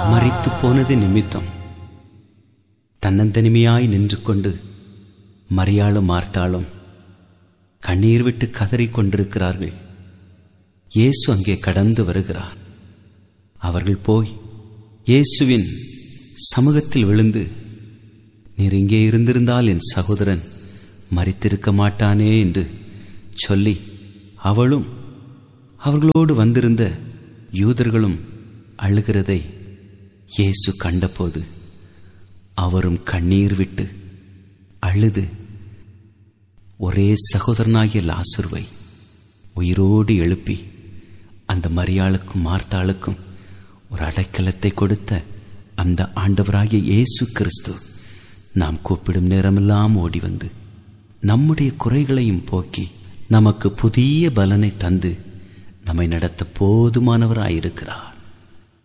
மறித்து போனது நிமித்தம் தன்னந்தனிமையாய் நின்று கொண்டு மரியாளும் மார்த்தாளும் கண்ணீர் விட்டு கதறிக் கொண்டிருக்கிறார்கள் இயேசு அங்கே கடந்து வருகிறார் அவர்கள் போய் இயேசுவின் சமூகத்தில் விழுந்து நீர் இங்கே இருந்திருந்தால் என் சகோதரன் மறித்திருக்க மாட்டானே என்று சொல்லி அவளும் அவர்களோடு வந்திருந்த யூதர்களும் அழுகிறதை இயேசு கண்டபோது அவரும் கண்ணீர் விட்டு அழுது ஒரே சகோதரனாகிய லாசுருவை உயிரோடு எழுப்பி அந்த மரியாளுக்கும் மார்த்தாளுக்கும் ஒரு அடைக்கலத்தை கொடுத்த அந்த ஆண்டவராகிய இயேசு கிறிஸ்து நாம் கூப்பிடும் நேரமெல்லாம் ஓடி வந்து நம்முடைய குறைகளையும் போக்கி நமக்கு புதிய பலனை தந்து நம்மை நடத்த போதுமானவராயிருக்கிறார்